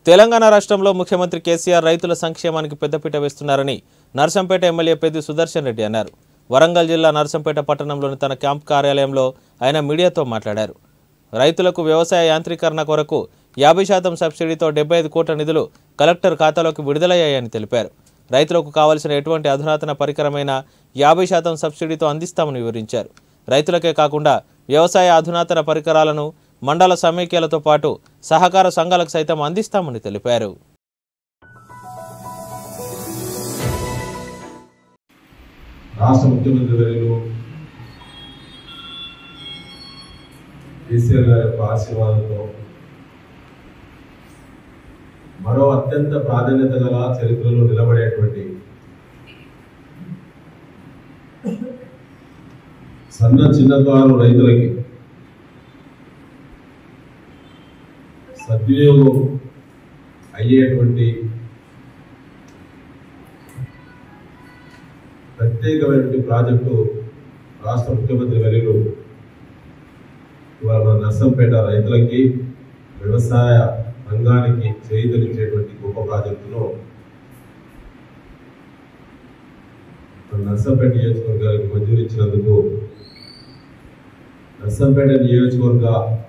తెలంగాణ రాష్ట్రంలో ముఖ్యమంత్రి కేసీఆర్ రైతుల సంక్షేమానికి పెద్దపీట వేస్తున్నారని నర్సంపేట ఎమ్మెల్యే పెద్ది సుదర్శన్ రెడ్డి అన్నారు వరంగల్ జిల్లా నర్సంపేట పట్టణంలోని తన క్యాంప్ కార్యాలయంలో ఆయన మీడియాతో మాట్లాడారు రైతులకు వ్యవసాయ యాంత్రీకరణ కొరకు యాభై శాతం సబ్సిడీతో డెబ్బై ఐదు కోట్ల నిధులు కలెక్టర్ ఖాతాలోకి విడుదలయ్యాయని తెలిపారు రైతులకు కావలసిన ఎటువంటి అధునాతన పరికరమైన యాభై శాతం సబ్సిడీతో అందిస్తామని వివరించారు రైతులకే కాకుండా వ్యవసాయ అధునాతన పరికరాలను మండల సమైక్యాలతో పాటు సహకార సంఘాలకు సైతం అందిస్తామని తెలిపారు రాష్ట్ర ముఖ్యమంత్రి వర్యులు కేసీఆర్ గారి యొక్క ఆశీర్వాదంతో మరో అత్యంత ప్రాధాన్యత గల చరిత్రలో నిలబడేటువంటి సన్న చిన్నకారు రైతులకి సద్వినియోగం అయ్యేటువంటి ప్రత్యేకమైనటువంటి ప్రాజెక్టు రాష్ట్ర ముఖ్యమంత్రి వర్యులు ఇవాళ మన నర్సంపేట రైతులకి వ్యవసాయ రంగానికి చేయుతనిచ్చేటువంటి గొప్ప ప్రాజెక్టును మన నర్సంపేట నియోజకవర్గానికి మంజూరు ఇచ్చినందుకు నర్సంపేట నియోజకవర్గ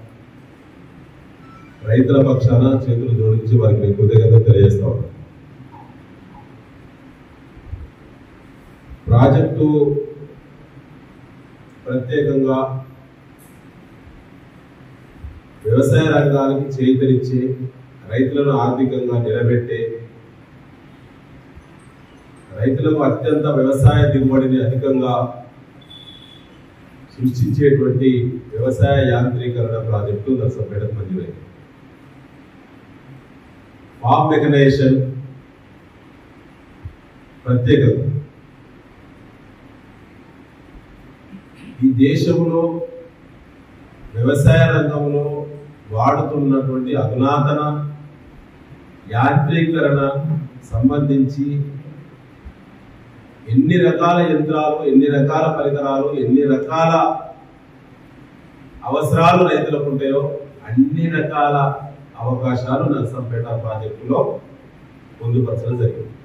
రైతుల పక్షాన చేతులు జోడించి వారికి నేను కృతజ్ఞతలు తెలియజేస్తా ఉన్నాను ప్రాజెక్టు ప్రత్యేకంగా వ్యవసాయ రంగానికి చేతనిచ్చి రైతులను ఆర్థికంగా నిలబెట్టి రైతులకు అత్యంత వ్యవసాయ దిగుబడిని అధికంగా సృష్టించేటువంటి వ్యవసాయ యాంత్రీకరణ ప్రాజెక్టు నర్సంపేట మంజూరైంది ఫామ్ మెకనైజేషన్ ప్రత్యేకంగా ఈ దేశంలో వ్యవసాయ రంగంలో వాడుతున్నటువంటి అధునాతన యాంత్రీకరణ సంబంధించి ఎన్ని రకాల యంత్రాలు ఎన్ని రకాల పరికరాలు ఎన్ని రకాల అవసరాలు రైతులకు ఉంటాయో అన్ని రకాల అవకాశాలు నర్సంపేట ప్రాజెక్టులో పొందుపరచడం జరిగింది